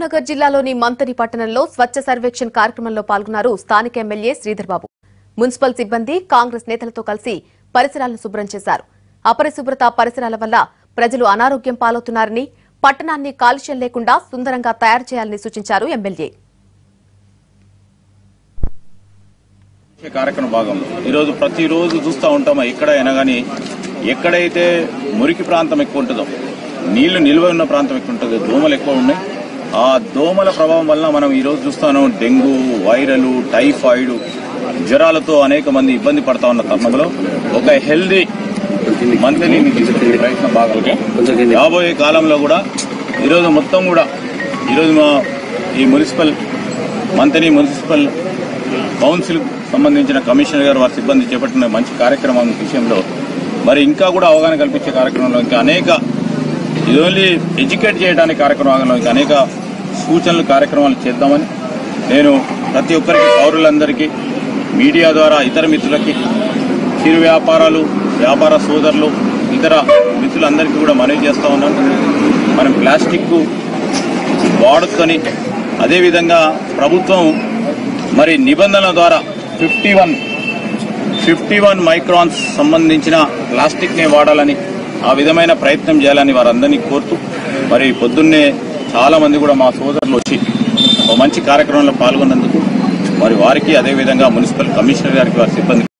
కరీంనగర్ జిల్లాలోని మంతని పట్టణంలో స్వచ్ఛ సర్వేక్షణ్ కార్యక్రమంలో పాల్గొన్నారు స్థానిక ఎమ్మెల్యే శ్రీధర్ బాబు మున్సిపల్ సిబ్బంది కాంగ్రెస్ నేతలతో కలిసి పరిసరాలను శుభ్రం చేశారు అపరిశుభ్రత పరిసరాల వల్ల ప్రజలు అనారోగ్యం పాలవుతున్నారని పట్టణాన్ని కాలుష్యం లేకుండా సుందరంగా తయారు చేయాలని సూచించారు ఎమ్మెల్యే ఈ కార్యక్రమ భాగం ఈరోజు ప్రతిరోజు చూస్తూ ఉంటాము ఎక్కడైనా కానీ ఎక్కడైతే మురికి ప్రాంతం ఎక్కువ ఉంటుందో నీళ్లు నిల్వ ఉన్న ప్రాంతం ఎక్కువ ఉంటుందో దోమలు ఎక్కువ ఉన్నాయి ఆ దోమల ప్రభావం వల్ల మనం ఈరోజు చూస్తాను డెంగ్యూ వైరల్ టైఫాయిడ్ జ్వరాలతో అనేక మంది ఇబ్బంది పడతా ఉన్న తరుణంలో ఒక హెల్దీ మంత్ని తీసుకునే ప్రయత్నం బాగా రాబోయే కాలంలో కూడా ఈరోజు మొత్తం కూడా ఈరోజు మా ఈ మున్సిపల్ మంత్రి మున్సిపల్ కౌన్సిల్ సంబంధించిన కమిషనర్ గారు వారి సిబ్బంది చేపట్టిన మంచి కార్యక్రమం విషయంలో మరి ఇంకా కూడా అవగాహన కల్పించే కార్యక్రమంలో ఇంకా అనేక ఇది ఓన్లీ ఎడ్యుకేట్ చేయడానికి కార్యక్రమంలో ఇంకా అనేక సూచనలు కార్యక్రమాలు చేద్దామని నేను ప్రతి ఒక్కరికి పౌరులందరికీ మీడియా ద్వారా ఇతర మిత్రులకి చిరు వ్యాపారాలు వ్యాపార సోదరులు ఇతర మిత్రులందరికీ కూడా మనవి చేస్తా ఉన్నాను మనం ప్లాస్టిక్ వాడుకొని అదేవిధంగా ప్రభుత్వం మరి నిబంధనల ద్వారా fifty one fifty one microns సంబంధించిన ప్లాస్టిక్నే వాడాలని ఆ విధమైన ప్రయత్నం చేయాలని వారందరినీ కోరుతూ మరి పొద్దున్నే చాలా మంది కూడా మా సోదరులు వచ్చి ఒక మంచి కార్యక్రమంలో పాల్గొన్నందుకు మరి వారికి అదేవిధంగా మున్సిపల్ కమిషనర్ గారికి వారి సిబ్బంది